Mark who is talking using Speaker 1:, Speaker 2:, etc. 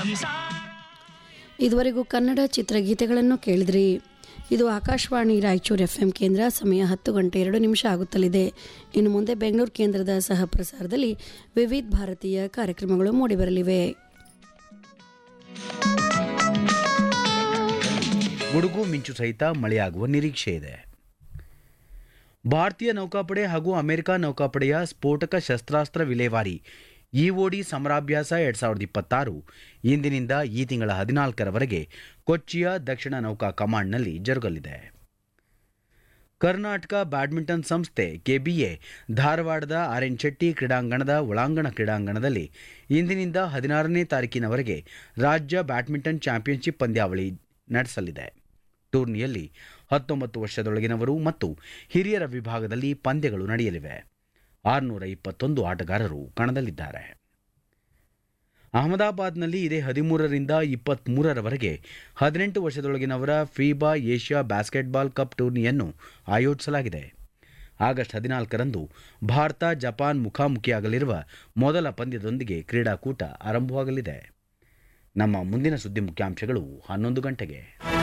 Speaker 1: ಇದುವರೆಗೂ ಕನ್ನಡ ಚಿತ್ರಗೀತೆಗಳನ್ನು ಕೇಳಿದ್ರಿ ಇದು ಆಕಾಶವಾಣಿ ರಾಯಚೂರು ಎಫ್ ಕೇಂದ್ರ ಸಮಯ ಹತ್ತು ಗಂಟೆ ಎರಡು ನಿಮಿಷ ಆಗುತ್ತಲಿದೆ ಇನ್ನು ಮುಂದೆ ಬೆಂಗಳೂರು ಕೇಂದ್ರದ ಸಹ ಪ್ರಸಾರದಲ್ಲಿ ವಿವಿಧ ಭಾರತೀಯ ಕಾರ್ಯಕ್ರಮಗಳು ಮೂಡಿಬರಲಿವೆ
Speaker 2: ಗುಡುಗು ಮಿಂಚು ಸಹಿತ ಮಳೆಯಾಗುವ ನಿರೀಕ್ಷೆ ಇದೆ ಭಾರತೀಯ ನೌಕಾಪಡೆ ಹಾಗೂ ಅಮೆರಿಕ ನೌಕಾಪಡೆಯ ಸ್ಫೋಟಕ ಶಸ್ತ್ರಾಸ್ತ್ರ ವಿಲೇವಾರಿ ಇಒಡಿ ಸಮರಾಭ್ಯಾಸ ಎರಡ್ ಸಾವಿರದ ಇಪ್ಪತ್ತಾರು ಇಂದಿನಿಂದ ಈ ತಿಂಗಳ ಹದಿನಾಲ್ಕರವರೆಗೆ ಕೊಚ್ಚಿಯ ದಕ್ಷಿಣ ನೌಕಾ ಕಮಾಂಡ್ನಲ್ಲಿ ಜರುಗಲಿದೆ ಕರ್ನಾಟಕ ಬ್ಯಾಡ್ಮಿಂಟನ್ ಸಂಸ್ಥೆ ಕೆಬಿಎ ಧಾರವಾಡದ ಆರ್ ಎನ್ ಶೆಟ್ಟಿ ಕ್ರೀಡಾಂಗಣದ ಒಳಾಂಗಣ ಕ್ರೀಡಾಂಗಣದಲ್ಲಿ ಇಂದಿನಿಂದ ಹದಿನಾರನೇ ತಾರೀಕಿನವರೆಗೆ ರಾಜ್ಯ ಬ್ಯಾಡ್ಮಿಂಟನ್ ಚಾಂಪಿಯನ್ಶಿಪ್ ಪಂದ್ಯಾವಳಿ ನಡೆಸಲಿದೆ ಟೂರ್ನಿಯಲ್ಲಿ ಹತ್ತೊಂಬತ್ತು ವರ್ಷದೊಳಗಿನವರು ಮತ್ತು ಹಿರಿಯರ ವಿಭಾಗದಲ್ಲಿ ಪಂದ್ಯಗಳು ನಡೆಯಲಿವೆ ಆರುನೂರ ಇಪ್ಪತ್ತೊಂದು ಆಟಗಾರರು ಕಣದಲ್ಲಿದ್ದಾರೆ ಅಹಮದಾಬಾದ್ನಲ್ಲಿ ಇದೇ ಹದಿಮೂರರಿಂದ ಇಪ್ಪತ್ತ್ಮೂರರವರೆಗೆ ಹದಿನೆಂಟು ವರ್ಷದೊಳಗಿನವರ ಫೀಬಾ ಏಷ್ಯಾ ಬ್ಯಾಸ್ಕೆಟ್ಬಾಲ್ ಕಪ್ ಟೂರ್ನಿಯನ್ನು ಆಯೋಜಿಸಲಾಗಿದೆ ಆಗಸ್ಟ್ ಹದಿನಾಲ್ಕರಂದು ಭಾರತ ಜಪಾನ್ ಮುಖಾಮುಖಿಯಾಗಲಿರುವ ಮೊದಲ ಪಂದ್ಯದೊಂದಿಗೆ ಕ್ರೀಡಾಕೂಟ ಆರಂಭವಾಗಲಿದೆ ನಮ್ಮ ಮುಂದಿನ ಸುದ್ದಿ ಮುಖ್ಯಾಂಶಗಳು ಹನ್ನೊಂದು ಗಂಟೆಗೆ